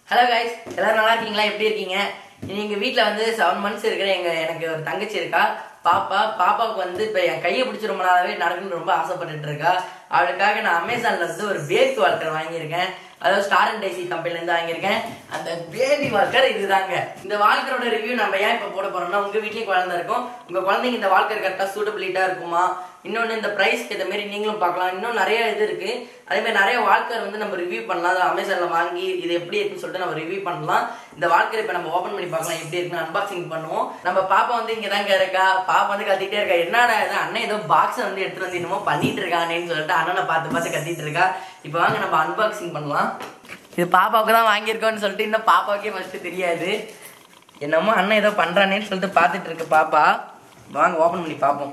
Hello guys எல்லாரும் நல்லா இருக்கீங்களா எப்படி இருக்கீங்க எங்க வீட்ல வந்து செவன் மந்த்ஸ் இருக்கிற எங்க எனக்கு ஒரு தங்கச்சி இருக்கா பாப்பா பாப்பாவுக்கு வந்து இப்ப என் கையை பிடிச்சி ரொம்ப நாளாவே நடக்கணும்னு ரொம்ப ஆசைப்பட்டுட்டு இருக்கா அவளுக்காக நான் அமேசான்ல இருந்து ஒரு பேபி வால்கர் வாங்கியிருக்கேன் அதாவது ஸ்டார் அண்ட் டைசி கம்பெனில இருந்து வாங்கியிருக்கேன் அந்த பேபி வால்கர் இதுதாங்க இந்த வால்கரோட ரிவ்யூ நம்ம ஏன் இப்ப போட போறோம்னா உங்க வீட்லயும் குழந்தை இருக்கும் உங்க குழந்தைங்க இந்த வால்கர் கரெக்டா சூட்டபிலிட்டா இருக்குமா இன்னொன்னு இந்த பிரைஸ்க்கு ஏற்ற மாதிரி நீங்களும் பார்க்கலாம் இன்னும் நிறைய இது இருக்கு அதே மாதிரி நிறைய வால்கர் வந்து நம்ம ரிவ்யூ பண்ணலாம் அது அமேசான்ல வாங்கி இது எப்படி இருக்குன்னு சொல்லிட்டு நம்ம ரிவ்யூ பண்ணலாம் இந்த வால்கர் இப்ப நம்ம ஓபன் பண்ணி பார்க்கலாம் எப்படி இருக்குன்னு அன்பாக்சிங் பண்ணுவோம் நம்ம பாப்பா வந்து இங்க தாங்க இருக்கா பாப்பா வந்து கத்திட்டே இருக்கா என்னடா இது அண்ணன் ஏதோ பாக்ஸ் வந்து எடுத்துட்டு வந்து என்னமோ பண்ணிட்டு இருக்கானேன்னு சொல்லிட்டு அண்ணனை பார்த்து பார்த்து கத்திட்டு இருக்கா இப்போ வாங்க நம்ம அன்பாக்சிங் பண்ணலாம் இது பாப்பாவுக்கு தான் வாங்கியிருக்கோம்னு சொல்லிட்டு இன்னும் பாப்பாவுக்கே ஃபர்ஸ்ட் தெரியாது என்னமோ அண்ணன் ஏதோ பண்றானேன்னு சொல்லிட்டு பார்த்துட்டு இருக்கு பாப்பா வாங்க ஓபன் பண்ணி பார்ப்போம்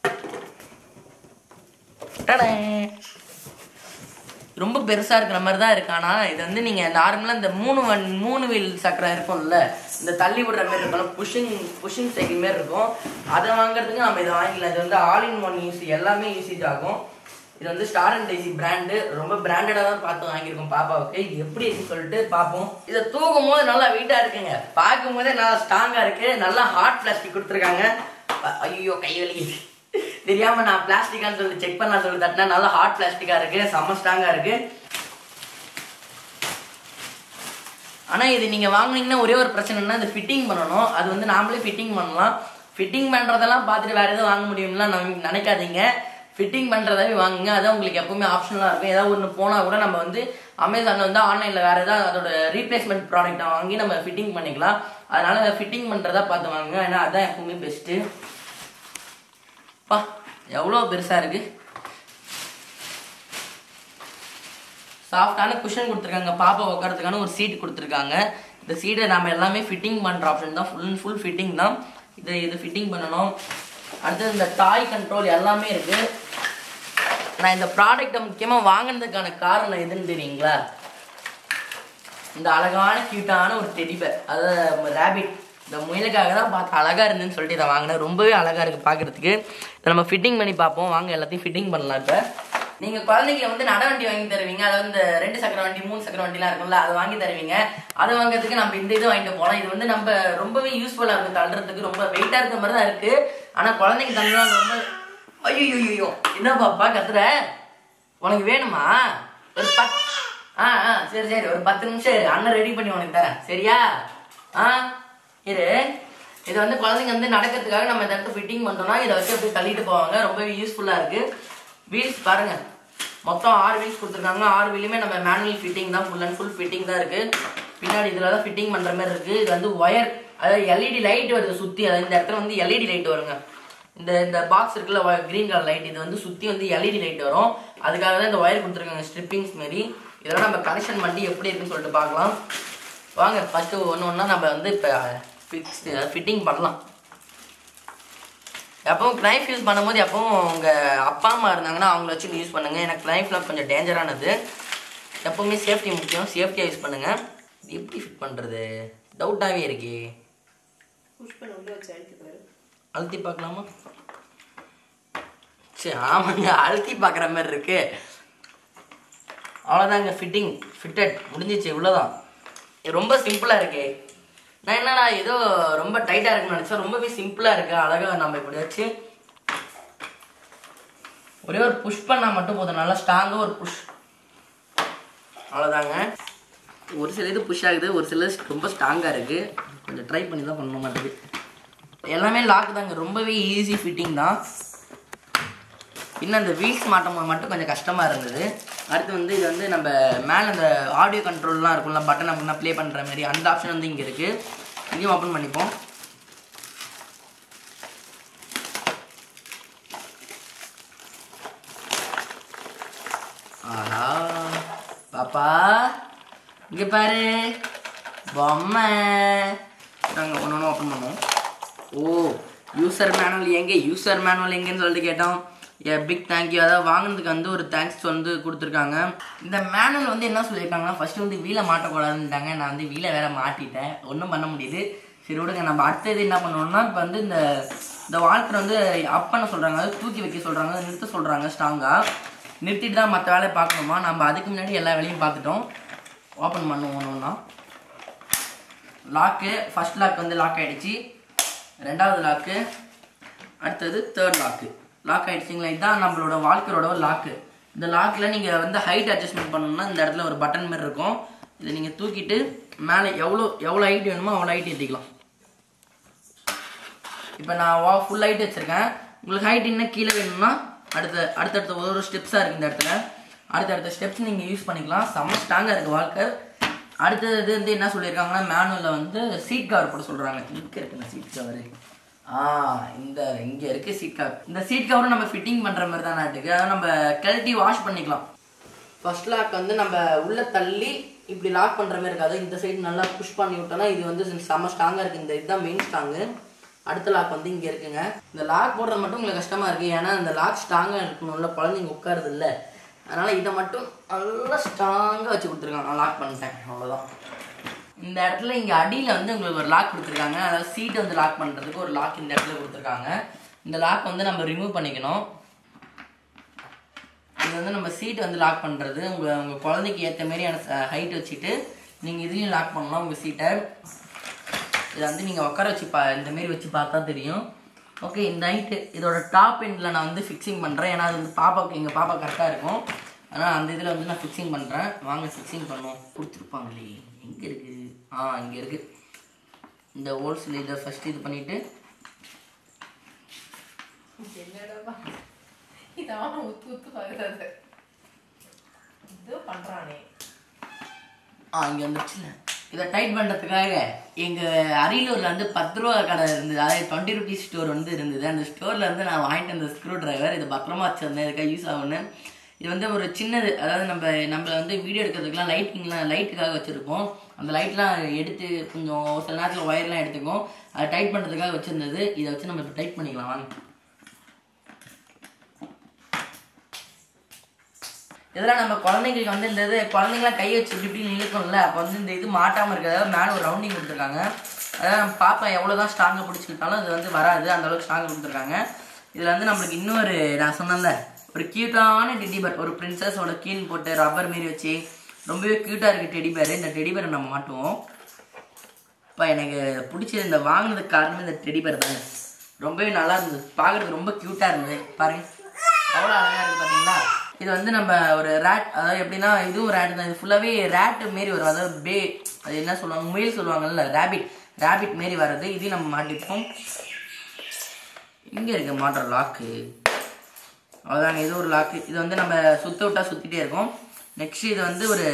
டடே. ரொம்ப பெருசா இருக்கிற மாதிரி தான் இருக்கு ஆனா இது வந்து நீங்க நார்மலா இந்த மூணு வன் மூணு வீல் சக்கரம் இருக்கும்ல இந்த தள்ளி விடுற மாதிரி இருக்கும் புஷிங் புஷிங் சைக்கிள் மாதிரி இருக்கும் அதை வாங்குறதுக்கு நம்ம இதை வாங்கிக்கலாம் இது வந்து ஆல் இன் ஒன் யூஸ் எல்லாமே யூசேஜ் ஆகும் இது வந்து ஸ்டார் அண்ட் டைசி பிராண்டு ரொம்ப பிராண்டடா தான் பார்த்து வாங்கியிருக்கோம் பாப்பாவுக்கு இது எப்படி இருக்குன்னு சொல்லிட்டு பார்ப்போம் இதை தூக்கும் போது நல்லா வெயிட்டா இருக்குங்க பார்க்கும் போதே நல்லா ஸ்ட்ராங்கா இருக்கு நல்லா ஹார்ட் பிளாஸ்டிக் கொடுத்துருக்காங்க ஐயோ கை வலி தெரியாம நான் பிளாஸ்டிக்கான்னு சொல்லி செக் பண்ணலாம் சொல்லி தட்டினா நல்லா ஹார்ட் பிளாஸ்டிக்கா இருக்கு செம்ம ஸ்ட்ராங்கா இருக்கு ஆனா இது நீங்க வாங்குனீங்கன்னா ஒரே ஒரு பிரச்சனைனா இது ஃபிட்டிங் பண்ணணும் அது வந்து நாமளே ஃபிட்டிங் பண்ணலாம் ஃபிட்டிங் பண்றதெல்லாம் பார்த்துட்டு வேற எதுவும் வாங்க முடியும்லாம் நம் நினைக்காதீங்க ஃபிட்டிங் பண்றதாவே வாங்குங்க அதான் உங்களுக்கு எப்பவுமே ஆப்ஷனலா இருக்கும் ஏதாவது ஒன்று போனா கூட நம்ம வந்து அமேசான்ல வந்து ஆன்லைன்ல வேற ஏதாவது அதோட ரீப்ளேஸ்மெண்ட் ப்ராடக்ட்டை வாங்கி நம்ம ஃபிட்டிங் பண்ணிக்கலாம் அதனால ஃபிட்டிங் பண்றதா பார்த்து வாங்குங்க ஏன்னா அதான் எப்பவுமே பெஸ்ட்டு பா எவ்வளோ பெருசா இருக்கு சாஃப்டான குஷன் கொடுத்துருக்காங்க பாப்பா உட்காரத்துக்கான ஒரு சீட் கொடுத்துருக்காங்க இந்த சீட்டை நம்ம எல்லாமே ஃபிட்டிங் பண்ணுற ஆப்ஷன் தான் ஃபுல் அண்ட் ஃபுல் ஃபிட்டிங் தான் இதை இது ஃபிட்டிங் பண்ணணும் அடுத்தது இந்த டாய் கண்ட்ரோல் எல்லாமே இருக்கு நான் இந்த ப்ராடக்ட்டை முக்கியமாக வாங்கினதுக்கான காரணம் எதுன்னு தெரியுங்களா இந்த அழகான கியூட்டான ஒரு டெடிபேர் அதாவது ரேபிட் இந்த முயலுக்காக தான் பார்த்து அழகா இருந்துன்னு சொல்லிட்டு இதை வாங்கினேன் ரொம்பவே அழகா இருக்கு பார்க்கறதுக்கு இதை நம்ம ஃபிட்டிங் பண்ணி பார்ப்போம் வாங்க எல்லாத்தையும் ஃபிட்டிங் பண்ணலாம் இப்போ நீங்க குழந்தைங்களை வந்து நட வண்டி வாங்கி தருவீங்க அதாவது இந்த ரெண்டு சக்கர வண்டி மூணு சக்கர வண்டிலாம் இருக்கும்ல அதை வாங்கி தருவீங்க அதை வாங்குறதுக்கு நம்ம இந்த இது வாங்கிட்டு போகலாம் இது வந்து நம்ம ரொம்பவே யூஸ்ஃபுல்லா இருக்கு தள்ளுறதுக்கு ரொம்ப வெயிட்டா இருக்க மாதிரி தான் இருக்கு ஆனா குழந்தைங்க தள்ளுறா ரொம்ப ஐயோ ஐயோ என்ன பாப்பா கத்துற உனக்கு வேணுமா ஒரு பத் ஆ ஆ சரி சரி ஒரு பத்து நிமிஷம் இரு அண்ணன் ரெடி பண்ணி உனக்கு தரேன் சரியா ஆ இரு இது வந்து குழந்தைங்க வந்து நடக்கிறதுக்காக நம்ம இந்த இடத்துல ஃபிட்டிங் பண்ணோம்னா இதை வச்சு அப்படியே தள்ளிட்டு போவாங்க ரொம்பவே யூஸ்ஃபுல்லாக இருக்கு வீல்ஸ் பாருங்க மொத்தம் ஆறு வீல்ஸ் கொடுத்துருக்காங்க ஆறு வீலுமே நம்ம மேனுவல் ஃபிட்டிங் தான் ஃபுல் அண்ட் ஃபுல் ஃபிட்டிங் தான் இருக்கு பின்னாடி இதில் தான் ஃபிட்டிங் பண்ணுற மாதிரி இருக்கு இது வந்து ஒயர் அதாவது எல்இடி லைட் வருது சுற்றி அதாவது இந்த இடத்துல வந்து எல்இடி லைட் வருங்க இந்த இந்த பாக்ஸ் இருக்குல்ல கிரீன் கலர் லைட் இது வந்து சுற்றி வந்து எல்இடி லைட் வரும் அதுக்காக தான் இந்த ஒயர் கொடுத்துருக்காங்க ஸ்ட்ரிப்பிங்ஸ் மாரி இதெல்லாம் நம்ம கனெக்ஷன் பண்ணி எப்படி இருக்குன்னு சொல்லிட்டு பார்க்கலாம் வாங்க ஃபஸ்ட்டு ஒன்று ஒன்றா நம்ம வந்து இப்போ ஃபிக்ஸ் ஃபிட்டிங் பண்ணலாம் எப்பவும் நைஃப் யூஸ் பண்ணும்போது எப்பவும் உங்கள் அப்பா அம்மா இருந்தாங்கன்னா அவங்கள வச்சு யூஸ் பண்ணுங்கள் எனக்கு நைஃப்லாம் கொஞ்சம் டேஞ்சரானது எப்பவுமே சேஃப்டி முக்கியம் சேஃப்டியாக யூஸ் பண்ணுங்கள் இது எப்படி ஃபிட் பண்ணுறது டவுட்டாகவே இருக்கே புஷ் பண்ண உள்ள வச்சு அழுத்தி பாரு அழுத்தி பார்க்கலாமா சரி ஆமாங்க அழுத்தி பார்க்குற மாதிரி இருக்கு அவ்வளோதாங்க ஃபிட்டிங் ஃபிட்டட் முடிஞ்சிச்சு இவ்வளோதான் இது ரொம்ப சிம்பிளாக இருக்கு நான் என்னடா ஏதோ ரொம்ப டைட்டாக இருக்குன்னு நினச்சா ரொம்பவே சிம்பிளாக இருக்கு அழகாக நம்ம இப்படி வச்சு ஒரே ஒரு புஷ் பண்ணால் மட்டும் போதும் நல்லா ஸ்ட்ராங்காக ஒரு புஷ் அவ்வளோதாங்க ஒரு சில இது புஷ் ஆகுது ஒரு சில ரொம்ப ஸ்ட்ராங்காக இருக்குது கொஞ்சம் ட்ரை பண்ணி தான் பண்ண மாட்டேங்குது எல்லாமே லாக் தாங்க ரொம்பவே ஈஸி ஃபிட்டிங் தான் இன்னும் அந்த வீல்ஸ் மாட்டும் போது மட்டும் கொஞ்சம் கஷ்டமாக இருந்தது அடுத்து வந்து இது வந்து நம்ம மேலே அந்த ஆடியோ கண்ட்ரோல்லாம் இருக்கும்ல பட்டன் அப்படின்னா ப்ளே பண்ணுற மாதிரி அந்த ஆப்ஷன் வந்து இங்கே இருக்குது இதையும் ஓப்பன் பண்ணிப்போம் ஆஹா பாப்பா இங்கே பாரு பொம்மை நாங்கள் ஒன்று ஒன்று ஓப்பன் பண்ணுவோம் ஓ யூசர் மேனுவல் எங்கே யூசர் மேனுவல் எங்கேன்னு சொல்லிட்டு கேட்டோம் ஏ பிக் தேங்க்யூ அதாவது வாங்கினதுக்கு வந்து ஒரு தேங்க்ஸ் வந்து கொடுத்துருக்காங்க இந்த மேனுவல் வந்து என்ன சொல்லியிருக்காங்கன்னா ஃபர்ஸ்ட் வந்து வீலை மாட்டக்கூடாதுன்ட்டாங்க நான் வந்து வீலை வேற மாட்டிட்டேன் ஒன்றும் பண்ண முடியுது சரி விடுங்க நம்ம அடுத்தது என்ன பண்ணுவோம்னா இப்போ வந்து இந்த இந்த வால்கர் வந்து அப் பண்ண சொல்கிறாங்க அதாவது தூக்கி வைக்க சொல்கிறாங்க நிறுத்த சொல்கிறாங்க ஸ்ட்ராங்காக நிறுத்திட்டு தான் மற்ற வேலையை பார்க்கணுமா நம்ம அதுக்கு முன்னாடி எல்லா வேலையும் பார்த்துட்டோம் ஓப்பன் பண்ணுவோம் ஒன்று ஒன்றா லாக்கு ஃபர்ஸ்ட் லாக் வந்து லாக் ஆயிடுச்சு ரெண்டாவது லாக்கு அடுத்தது தேர்ட் லாக்கு லாக் ஆயிடுச்சுங்களா இதுதான் நம்மளோட வாழ்க்கையோட லாக்கு இந்த லாக்கில் நீங்கள் வந்து ஹைட் அட்ஜஸ்ட்மெண்ட் பண்ணணும்னா இந்த இடத்துல ஒரு பட்டன் மாதிரி இருக்கும் இதை நீங்கள் தூக்கிட்டு மேலே எவ்வளோ எவ்வளோ ஹைட் வேணுமோ அவ்வளோ ஹைட் ஏற்றிக்கலாம் இப்போ நான் வா ஃபுல் ஹைட் வச்சுருக்கேன் உங்களுக்கு ஹைட் இன்னும் கீழே வேணும்னா அடுத்த அடுத்தடுத்த ஒரு ஒரு ஸ்டெப்ஸாக இருக்குது இந்த இடத்துல அடுத்தடுத்த ஸ்டெப்ஸ் நீங்கள் யூஸ் பண்ணிக்கலாம் செம்ம ஸ்ட்ராங்காக இருக்குது வாழ்க்கை அடுத்தது வந்து என்ன சொல்லியிருக்காங்கன்னா மேனுவலில் வந்து சீட் கவர் போட சொல்கிறாங்க இங்கே இருக்குங்க சீட் கவர் ஆ இந்த இங்கே இருக்குது சீட் கவர் இந்த சீட் கவரும் நம்ம ஃபிட்டிங் பண்ணுற மாதிரி தான் நாட்டுக்கு அதை நம்ம கழட்டி வாஷ் பண்ணிக்கலாம் ஃபர்ஸ்ட் லாக் வந்து நம்ம உள்ள தள்ளி இப்படி லாக் பண்ற மாதிரி இருக்காது இந்த சைடு நல்லா புஷ் பண்ணி விட்டோம்னா இது வந்து செம ஸ்ட்ராங்கா இருக்கு இந்த இதுதான் மெயின் ஸ்ட்ராங்கு அடுத்த லாக் வந்து இங்க இருக்குங்க இந்த லாக் போடுறது மட்டும் உங்களுக்கு கஷ்டமா இருக்கு ஏன்னா இந்த லாக் ஸ்ட்ராங்கா இருக்கணும்ல குழந்தைங்க உட்காருது இல்ல அதனால இதை மட்டும் நல்லா ஸ்ட்ராங்கா வச்சு கொடுத்துருக்காங்க நான் லாக் பண்ணிட்டேன் அவ்வளவுதான் இந்த இடத்துல இங்க அடியில வந்து உங்களுக்கு ஒரு லாக் கொடுத்துருக்காங்க அதாவது சீட் வந்து லாக் பண்றதுக்கு ஒரு லாக் இந்த இடத்துல கொடுத்துருக்காங்க இந்த லாக் வந்து நம்ம ரிமூவ் பண்ணிக்கணும் இது வந்து நம்ம சீட் வந்து லாக் பண்ணுறது உங்கள் உங்கள் குழந்தைக்கு ஏற்ற மாதிரியான ஹைட் வச்சுட்டு நீங்கள் இதையும் லாக் பண்ணலாம் உங்கள் சீட்டை இதை வந்து நீங்கள் உட்கார வச்சு பா இந்த மாரி வச்சு பார்த்தா தெரியும் ஓகே இந்த ஹைட்டு இதோட டாப் எண்டில் நான் வந்து ஃபிக்ஸிங் பண்ணுறேன் ஏன்னா அது வந்து பாப்பாவுக்கு எங்கள் பாப்பா கரெக்டாக இருக்கும் அதனால் அந்த இதில் வந்து நான் ஃபிக்ஸிங் பண்ணுறேன் வாங்க ஃபிக்ஸிங் பண்ணுவோம் கொடுத்துருப்பாங்களே எங்கே இருக்குது ஆ இங்கே இருக்குது இந்த ஹோல்ஸில் இதை ஃபஸ்ட்டு இது பண்ணிவிட்டு என்னடா இதான் உத்து உத்து பார்க்கறது இது பண்றானே ஆ இங்கே வந்துருச்சுல இதை டைட் பண்ணுறதுக்காக எங்கள் அரியலூரில் வந்து பத்து ரூபா கடை இருந்தது அதாவது டுவெண்ட்டி ருபீஸ் ஸ்டோர் வந்து இருந்தது அந்த ஸ்டோரில் வந்து நான் வாங்கிட்டு வந்த ஸ்க்ரூ டிரைவர் இதை பத்திரமா வச்சிருந்தேன் இதுக்காக யூஸ் ஆகும்னு இது வந்து ஒரு சின்னது அதாவது நம்ம நம்ம வந்து வீடியோ எடுக்கிறதுக்குலாம் லைட்டிங்லாம் லைட்டுக்காக வச்சுருப்போம் அந்த லைட்லாம் எடுத்து கொஞ்சம் ஒரு சில நேரத்தில் ஒயர்லாம் எடுத்துக்கும் அதை டைட் பண்ணுறதுக்காக வச்சுருந்தது இதை வச்சு நம்ம இப்போ டைட் பண்ணிக்கலாம் வாங்க இதெல்லாம் நம்ம குழந்தைங்களுக்கு வந்து இந்த இது குழந்தைங்களாம் கை வச்சு இப்படி இப்படி இழுக்கும்ல அப்போ வந்து இந்த இது மாட்டாமல் இருக்கிறதால மேலே ஒரு ரவுண்டிங் கொடுத்துருக்காங்க அதாவது நம்ம பாப்பா எவ்வளோ தான் ஸ்ட்ராங்காக பிடிச்சிக்கிட்டாலும் அது வந்து வராது அந்த அளவுக்கு ஸ்ட்ராங்காக கொடுத்துருக்காங்க இதில் வந்து நம்மளுக்கு இன்னொரு நான் சொன்னேன்ல ஒரு க்யூட்டான டெடிபர் ஒரு பிரின்சஸோட கீன் போட்டு ரப்பர் மாரி வச்சு ரொம்பவே க்யூட்டாக இருக்குது டெடிபேர் இந்த டெடிபேரை நம்ம மாட்டுவோம் இப்போ எனக்கு பிடிச்சது இந்த வாங்கினதுக்கு காரணமே இந்த டெடிபேர் தாங்க ரொம்பவே நல்லா இருந்தது பார்க்குறதுக்கு ரொம்ப க்யூட்டாக இருந்தது பாருங்க அவ்வளோ அழகாக இருக்குது பார்த்தீங்களா இது வந்து நம்ம ஒரு ரேட் அதாவது எப்படின்னா இதுவும் ரேட் தான் இது ஃபுல்லாகவே ரேட் மாரி வரும் அதாவது பே அது என்ன சொல்லுவாங்க முயல் சொல்லுவாங்கல்ல ரேபிட் ரேபிட் மாரி வர்றது இதையும் நம்ம மாட்டிப்போம் இங்கே இருக்கு மாட்டுற லாக்கு அவ்வளோதாங்க இது ஒரு லாக்கு இது வந்து நம்ம சுத்த விட்டா சுற்றிட்டே இருக்கும் நெக்ஸ்ட் இது வந்து ஒரு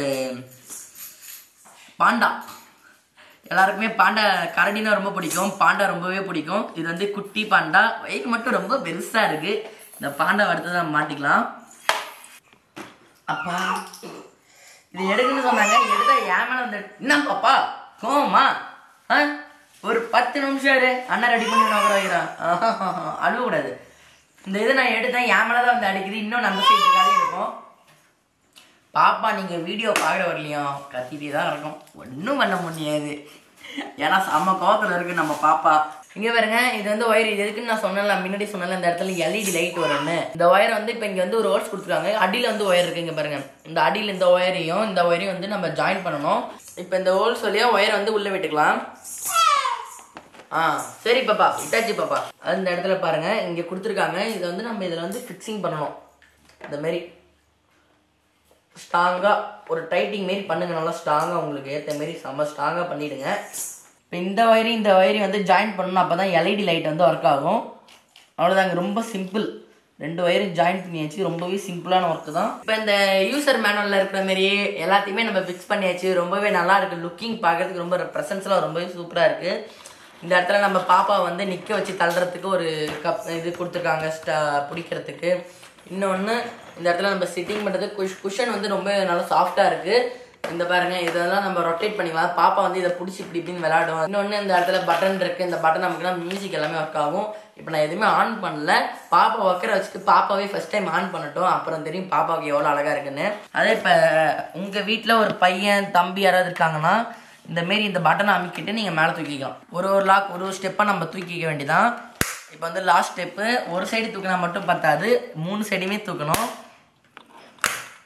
பாண்டா எல்லாருக்குமே பாண்டா கரடினா ரொம்ப பிடிக்கும் பாண்டா ரொம்பவே பிடிக்கும் இது வந்து குட்டி பாண்டா வயிறு மட்டும் ரொம்ப பெருசா இருக்கு இந்த பாண்டா அடுத்து தான் மாட்டிக்கலாம் அப்பா இது எடுக்கணும்னு சொன்னாங்க எடுத்தா ஏன் மேல வந்து என்ன பாப்பா கோவமா ஆ ஒரு பத்து நிமிஷம் இரு அண்ணன் ரெடி பண்ணி நான் கூட வைக்கிறான் அழுவ கூடாது இந்த இதை நான் எடுத்தேன் என் மேல தான் வந்து அடிக்குது இன்னும் நம்ம சைடு இருக்காதே இருக்கும் பாப்பா நீங்க வீடியோ பார்க்க வரலையும் கத்திட்டே தான் இருக்கும் ஒன்றும் பண்ண முடியாது ஏன்னா செம்ம கோவத்துல இருக்கு நம்ம பாப்பா இங்க பாருங்க இது வந்து ஒயர் இது எதுக்குன்னு நான் சொன்னேன்ல முன்னாடி சொன்னேன்ல இந்த இடத்துல எல்இடி லைட் வரும்னு இந்த ஒயர் வந்து இப்போ இங்க வந்து ஒரு ஹோல்ஸ் கொடுத்துருக்காங்க அடியில வந்து ஒயர் இருக்கு இங்க பாருங்க இந்த அடியில இந்த ஒயரையும் இந்த ஒயரையும் வந்து நம்ம ஜாயின் பண்ணணும் இப்போ இந்த ஹோல்ஸ் வழியா ஒயர் வந்து உள்ள விட்டுக்கலாம் ஆ சரி பாப்பா இட்டாச்சி பாப்பா அது இந்த இடத்துல பாருங்க இங்க கொடுத்துருக்காங்க இதை வந்து நம்ம இதுல வந்து ஃபிக்ஸிங் பண்ணணும் இந்த மாதிரி ஸ்ட்ராங்காக ஒரு டைட்டிங் மாரி பண்ணுங்க நல்லா ஸ்ட்ராங்காக உங்களுக்கு ஏற்ற மாரி செம்ம ஸ்ட்ராங்காக பண்ணிடுங்க இப்போ இந்த வயரி இந்த வயரி வந்து ஜாயின் பண்ணணும் அப்போ தான் எல்இடி லைட் வந்து ஒர்க் ஆகும் அவ்வளோதாங்க ரொம்ப சிம்பிள் ரெண்டு வயரும் ஜாயின் பண்ணியாச்சு ரொம்பவே சிம்பிளான ஒர்க்கு தான் இப்போ இந்த யூசர் மேனுவலில் இருக்கிற மாதிரியே எல்லாத்தையுமே நம்ம ஃபிக்ஸ் பண்ணியாச்சு ரொம்பவே நல்லா இருக்கு லுக்கிங் பார்க்கறதுக்கு ரொம்ப ப்ரெசன்ஸ்லாம் ரொம்பவே சூப்பராக இருக்குது இந்த இடத்துல நம்ம பாப்பா வந்து நிற்க வச்சு தள்ளுறதுக்கு ஒரு கப் இது கொடுத்துருக்காங்க ஸ்டா பிடிக்கிறதுக்கு இன்னொன்று இந்த இடத்துல நம்ம சிட்டிங் பண்ணுறதுக்கு குஷ் குஷன் வந்து ரொம்ப நல்லா சாஃப்டாக இருக்குது இந்த பாருங்க இதெல்லாம் நம்ம ரொட்டேட் பண்ணிக்கலாம் பாப்பா வந்து இதை பிடிச்சி இப்படி இப்படின்னு விளையாடும் இன்னொன்று இந்த இடத்துல பட்டன் இருக்கு இந்த பட்டன் நமக்குலாம் மியூசிக் எல்லாமே ஒர்க் ஆகும் இப்போ நான் எதுவுமே ஆன் பண்ணல பாப்பா உட்கார வச்சுட்டு பாப்பாவே ஃபர்ஸ்ட் டைம் ஆன் பண்ணட்டும் அப்புறம் தெரியும் பாப்பாவுக்கு எவ்வளோ அழகா இருக்குன்னு அதே இப்போ உங்க வீட்டில் ஒரு பையன் தம்பி யாராவது இருக்காங்கன்னா இந்த மாரி இந்த பட்டனை அமைக்கிட்டு நீங்கள் மேலே தூக்கிக்கலாம் ஒரு ஒரு லாக் ஒரு ஒரு ஸ்டெப்பாக நம்ம தூக்கிக்க வேண்டியதான் இப்போ வந்து லாஸ்ட் ஸ்டெப்பு ஒரு சைடு தூக்கினா மட்டும் பத்தாது மூணு சைடுமே தூக்கணும்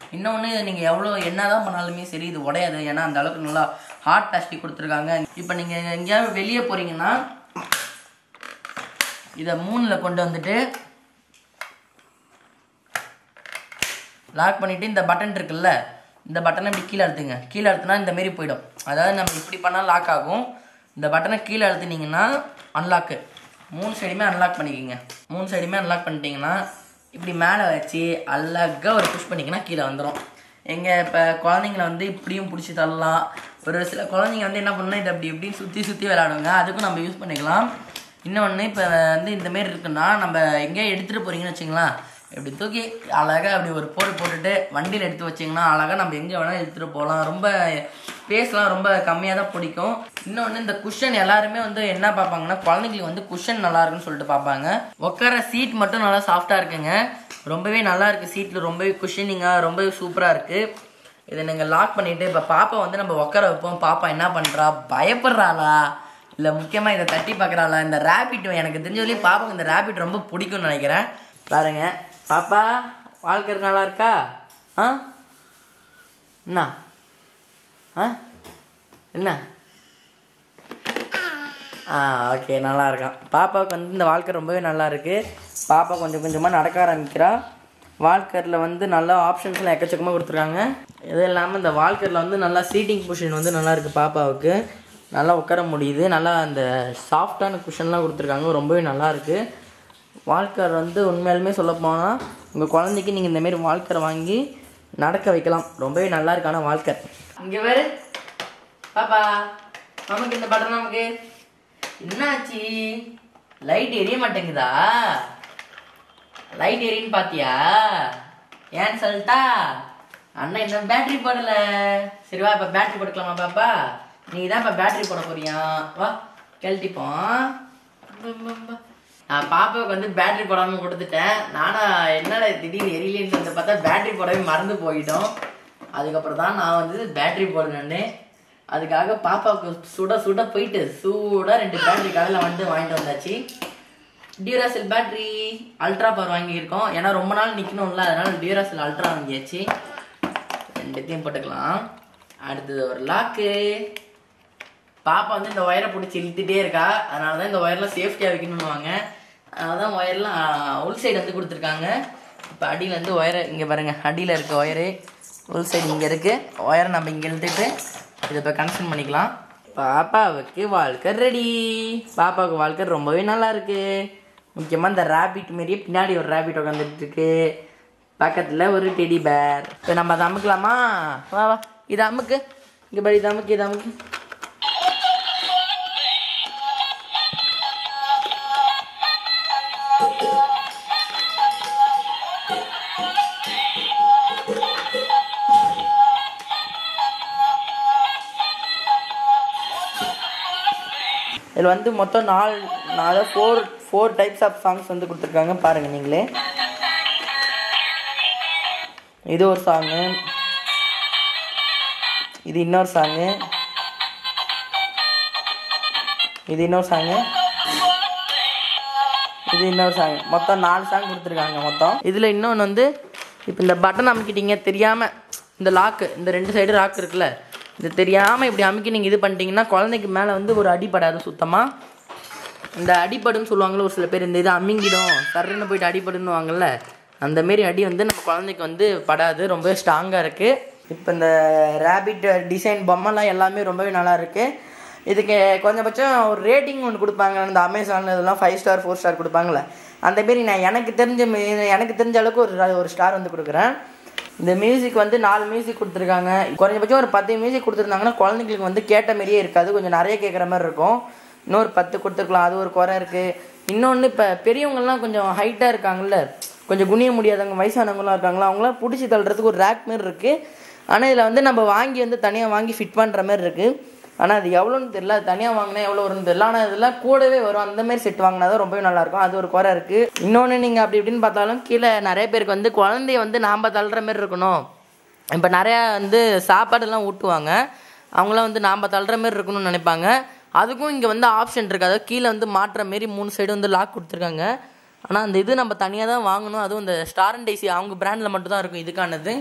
இன்னொன்று நீங்கள் எவ்வளோ என்னதான் பண்ணாலுமே சரி இது உடையாது ஏன்னா அந்த அளவுக்கு நல்லா ஹார்ட் பிளாஸ்டிக் கொடுத்துருக்காங்க இப்போ நீங்கள் எங்கேயாவது வெளியே போகிறீங்கன்னா இதை மூணில் கொண்டு வந்துட்டு லாக் பண்ணிவிட்டு இந்த பட்டன் இருக்குல்ல இந்த பட்டனை இப்படி கீழே அழுத்துங்க கீழே அழுத்துனா இந்த மாரி போயிடும் அதாவது நம்ம இப்படி பண்ணால் லாக் ஆகும் இந்த பட்டனை கீழே அழுத்துனீங்கன்னா அன்லாக்கு மூணு சைடுமே அன்லாக் பண்ணிக்கோங்க மூணு சைடுமே அன்லாக் பண்ணிட்டீங்கன்னா இப்படி மேலே வச்சு அழகாக ஒரு புஷ் பண்ணிங்கன்னா கீழே வந்துடும் எங்கள் இப்போ குழந்தைங்கள வந்து இப்படியும் பிடிச்சி தள்ளலாம் ஒரு சில குழந்தைங்க வந்து என்ன பண்ணால் இதை அப்படி இப்படி சுற்றி சுற்றி விளையாடுவாங்க அதுக்கும் நம்ம யூஸ் பண்ணிக்கலாம் இன்னொன்று இப்போ வந்து இந்த மாரி இருக்குன்னா நம்ம எங்கேயோ எடுத்துகிட்டு போகிறீங்கன்னு வச்சுங்களேன் இப்படி தூக்கி அழகாக அப்படி ஒரு போடு போட்டுட்டு வண்டியில் எடுத்து வச்சிங்கன்னா அழகாக நம்ம எங்கே வேணாலும் எடுத்துகிட்டு போகலாம் ரொம்ப ஸ்பேஸ்லாம் ரொம்ப கம்மியாக தான் பிடிக்கும் இன்னொன்று இந்த குஷன் எல்லாருமே வந்து என்ன பார்ப்பாங்கன்னா குழந்தைங்களுக்கு வந்து குஷன் நல்லா இருக்குன்னு சொல்லிட்டு பார்ப்பாங்க உட்கார சீட் மட்டும் நல்லா சாஃப்டாக இருக்குங்க ரொம்பவே நல்லா இருக்குது சீட்டில் ரொம்பவே குஷனிங்காக ரொம்பவே சூப்பராக இருக்குது இதை நீங்கள் லாக் பண்ணிவிட்டு இப்போ பாப்பா வந்து நம்ம உட்கார வைப்போம் பாப்பா என்ன பண்ணுறா பயப்படுறாளா இல்லை முக்கியமாக இதை தட்டி பார்க்குறாளா இந்த ரேபிட் எனக்கு தெரிஞ்ச வரையும் பாப்பாக்கு இந்த ரேபிட் ரொம்ப பிடிக்கும்னு நினைக்கிறேன் பாருங்க பாப்பா வாழ்க்கை நல்லா இருக்கா ஆ என்ன ஆ என்ன ஆ ஓகே நல்லா இருக்கான் பாப்பாவுக்கு வந்து இந்த வாழ்க்கை ரொம்பவே நல்லா இருக்கு பாப்பா கொஞ்சம் கொஞ்சமாக நடக்க ஆரம்பிக்கிறா வாழ்க்கரில் வந்து நல்ல ஆப்ஷன்ஸ்லாம் எக்கச்சக்கமாக கொடுத்துருக்காங்க இது இல்லாமல் இந்த வாழ்க்கரில் வந்து நல்லா சீட்டிங் பொசிஷன் வந்து நல்லா இருக்குது பாப்பாவுக்கு நல்லா உட்கார முடியுது நல்லா அந்த சாஃப்டான குஷன்லாம் கொடுத்துருக்காங்க ரொம்பவே நல்லா இருக்குது வாழ்க்கர் வந்து உண்மையாலுமே சொல்ல போனால் உங்கள் குழந்தைக்கு நீங்கள் இந்தமாரி வாழ்க்கரை வாங்கி நடக்க வைக்கலாம் ரொம்பவே நல்லா இருக்கான வாழ்க்கர் இங்கே வேறு பாப்பா நமக்கு இந்த பட்டன் நமக்கு என்னாச்சு லைட் எரிய மாட்டேங்குதா லைட் எரின்னு பாத்தியா ஏன்னு சொல்லிட்டா அண்ணன் இன்னும் பேட்டரி போடல சரி வா இப்ப பேட்டரி போட்டுக்கலாமா பாப்பா நீ தான் இப்ப பேட்டரி போட போறியா வா கழட்டிப்போம் நான் பாப்பாவுக்கு வந்து பேட்டரி போடாம கொடுத்துட்டேன் நானா என்னடா திடீர்னு எரியலேன்னு சொல்லிட்டு பார்த்தா பேட்டரி போடவே மறந்து போயிட்டோம் அதுக்கப்புறம் தான் நான் வந்து பேட்டரி போடணுன்னு அதுக்காக பாப்பாவுக்கு சுட சுட போயிட்டு சூடா ரெண்டு பேட்டரி கடையில் வந்து வாங்கிட்டு வந்தாச்சு டியூராசெல் பேட்டரி அல்ட்ரா பவர் வாங்கியிருக்கோம் ஏன்னா ரொம்ப நாள் நிற்கணும்ல அதனால டியூராசெல் அல்ட்ரா வாங்கியாச்சு ரெண்டுத்தையும் போட்டுக்கலாம் அடுத்தது ஒரு லாக்கு பாப்பா வந்து இந்த ஒயரை பிடிச்சி இழுத்துட்டே இருக்கா அதனால தான் இந்த ஒயர்லாம் சேஃப்டியாக வைக்கணும்னுவாங்க அதனால தான் ஒயர்லாம் உள் சைடு வந்து கொடுத்துருக்காங்க இப்போ அடியில் வந்து ஒயரை இங்கே பாருங்க அடியில் இருக்க ஒயரு உள் சைடு இங்கே இருக்குது ஒயரை நம்ம இங்கே இழுத்துட்டு இதை இப்போ கனெக்ஷன் பண்ணிக்கலாம் பாப்பாவுக்கு வாழ்க்கை ரெடி பாப்பாவுக்கு வாழ்க்கை ரொம்பவே நல்லா இருக்கு முக்கியமாக இந்த ரேபிட் மாரியே பின்னாடி ஒரு ரேபிட் உட்காந்துட்டு இருக்கு பக்கத்தில் ஒரு டெடி பேர் இப்போ நம்ம அதை அமுக்கலாமா வா வா இது அமுக்கு இங்கே பாரு இது அமுக்கு இது அமுக்கு இதில் வந்து மொத்தம் நாலு நாலு four four types of songs வந்து கொடுத்துருக்காங்க பாருங்கள் நீங்களே இது ஒரு சாங்கு இது இன்னொரு சாங்கு இது இன்னொரு சாங்கு இது இன்னொரு சாங் மொத்தம் நாலு சாங் கொடுத்துருக்காங்க மொத்தம் இதில் இன்னொன்று வந்து இப்போ இந்த பட்டன் அமுக்கிட்டீங்க தெரியாமல் இந்த லாக்கு இந்த ரெண்டு சைடு லாக் இருக்குல்ல இது தெரியாமல் இப்படி அமுக்கி நீங்கள் இது பண்ணிட்டீங்கன்னா குழந்தைக்கு மேலே வந்து ஒரு அடிப்படாது சுத்தமாக இந்த அடிபடுன்னு சொல்லுவாங்கள்ல ஒரு சில பேர் இந்த இது அமிங்கிடும் சர்ன்னு போயிட்டு அடிபடுன்னு வாங்கல்ல அந்த மாரி அடி வந்து நம்ம குழந்தைக்கு வந்து படாது ரொம்பவே ஸ்ட்ராங்காக இருக்குது இப்போ இந்த ரேபிட் டிசைன் பொம்மைலாம் எல்லாமே ரொம்பவே நல்லா இருக்குது இதுக்கு கொஞ்சபட்சம் ஒரு ரேட்டிங் ஒன்று கொடுப்பாங்க இந்த அமேசான் இதெல்லாம் ஃபைவ் ஸ்டார் ஃபோர் ஸ்டார் கொடுப்பாங்கள்ல அந்த மாரி நான் எனக்கு தெரிஞ்ச மே- எனக்கு தெரிஞ்ச அளவுக்கு ஒரு ஒரு ஸ்டார் வந்து கொடுக்குறேன் இந்த மியூசிக் வந்து நாலு மியூசிக் கொடுத்துருக்காங்க குறைஞ்சபட்சம் ஒரு பத்து மியூசிக் கொடுத்துருந்தாங்கன்னா குழந்தைங்களுக்கு வந்து கேட்ட மாதிரியே இருக்காது கொஞ்சம் நிறைய கேட்குற மாதிரி இருக்கும் இன்னொரு பத்து கொடுத்துருக்கலாம் அது ஒரு குறை இருக்குது இன்னொன்று இப்போ பெரியவங்கலாம் கொஞ்சம் ஹைட்டாக இருக்காங்கல்ல கொஞ்சம் குனிய முடியாதவங்க வயசானவங்களாம் இருக்காங்களா அவங்களாம் பிடிச்சி தள்ளுறதுக்கு ஒரு ரேக் மாதிரி இருக்குது ஆனால் இதில் வந்து நம்ம வாங்கி வந்து தனியாக வாங்கி ஃபிட் பண்ணுற மாதிரி இருக்குது ஆனால் அது எவ்வளோன்னு தெரியல அது தனியாக வாங்கினா எவ்வளோ வரும்னு தெரியல ஆனால் இதெல்லாம் கூடவே வரும் அந்த மாதிரி செட் வாங்கினா தான் ரொம்பவே நல்லாயிருக்கும் அது ஒரு குறை இருக்குது இன்னொன்று நீங்கள் அப்படி இப்படின்னு பார்த்தாலும் கீழே நிறைய பேருக்கு வந்து குழந்தைய வந்து நாம் தள்ளுற மாதிரி இருக்கணும் இப்போ நிறையா வந்து சாப்பாடெல்லாம் ஊட்டுவாங்க அவங்களாம் வந்து நாம் தள்ளுற மாதிரி இருக்கணும்னு நினைப்பாங்க அதுக்கும் இங்கே வந்து ஆப்ஷன் இருக்குது அதாவது கீழே வந்து மாட்டுற மாரி மூணு சைடு வந்து லாக் கொடுத்துருக்காங்க ஆனால் அந்த இது நம்ம தனியாக தான் வாங்கணும் அதுவும் இந்த ஸ்டார் அண்ட் ஐசி அவங்க பிராண்டில் மட்டும் தான் இருக்கும் இதுக்கானது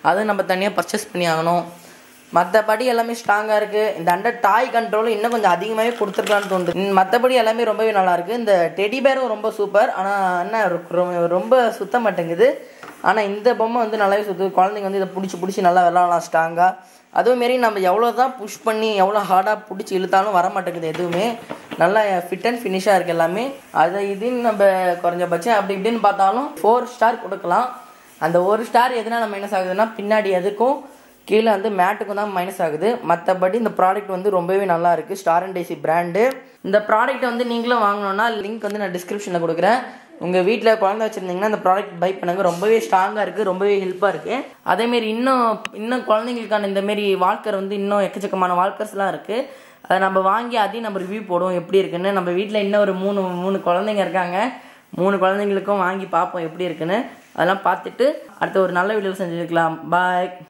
அதுவும் நம்ம தனியாக பர்ச்சேஸ் பண்ணி ஆகணும் மற்றபடி எல்லாமே ஸ்ட்ராங்காக இருக்குது இந்த அண்டர் டாய் கண்ட்ரோல் இன்னும் கொஞ்சம் அதிகமாகவே கொடுத்துருக்கலான்னு தோணுது மற்றபடி எல்லாமே ரொம்பவே நல்லா இருக்குது இந்த டெடி பேரும் ரொம்ப சூப்பர் ஆனால் என்ன ரொ- ரொம்ப சுத்த மாட்டேங்குது ஆனால் இந்த பொம்மை வந்து நல்லாவே சுற்றுது குழந்தைங்க வந்து இதை பிடிச்சி பிடிச்சி நல்லா விளாடலாம் ஸ்ட்ராங்காக அதுவுமாரி நம்ம எவ்வளோ தான் புஷ் பண்ணி எவ்வளோ ஹார்டாக பிடிச்சி இழுத்தாலும் வர மாட்டேங்குது எதுவுமே நல்லா ஃபிட் அண்ட் ஃபினிஷாக இருக்குது எல்லாமே அதை இதுன்னு நம்ம குறைஞ்சபட்சம் அப்படி இப்படின்னு பார்த்தாலும் ஃபோர் ஸ்டார் கொடுக்கலாம் அந்த ஒரு ஸ்டார் எதனால மைனஸ் ஆகுதுன்னா பின்னாடி எதுக்கும் கீழே வந்து மேட்டுக்கும் தான் மைனஸ் ஆகுது மற்றபடி இந்த ப்ராடக்ட் வந்து ரொம்பவே நல்லா இருக்குது ஸ்டார் அண்ட் டேசி பிராண்டு இந்த ப்ராடக்ட் வந்து நீங்களும் வாங்கணும்னா லிங்க் வந்து நான் டிஸ்கிரிப்ஷனில் கொடுக்குறேன் உங்கள் வீட்டில் குழந்தை வச்சுருந்தீங்கன்னா இந்த ப்ராடக்ட் பை பண்ணுங்க ரொம்பவே ஸ்ட்ராங்காக இருக்குது ரொம்பவே ஹெல்ப்பாக இருக்குது அதேமாரி இன்னும் இன்னும் குழந்தைங்களுக்கான இந்தமாரி வால்கர் வந்து இன்னும் எக்கச்சக்கமான வால்கர்ஸ்லாம் இருக்குது அதை நம்ம வாங்கி அதையும் நம்ம ரிவ்யூ போடுவோம் எப்படி இருக்குன்னு நம்ம வீட்டில் இன்னும் ஒரு மூணு மூணு குழந்தைங்க இருக்காங்க மூணு குழந்தைங்களுக்கும் வாங்கி பார்ப்போம் எப்படி இருக்குன்னு அதெல்லாம் பார்த்துட்டு அடுத்த ஒரு நல்ல வீடியோ செஞ்சுருக்கலாம் பாய்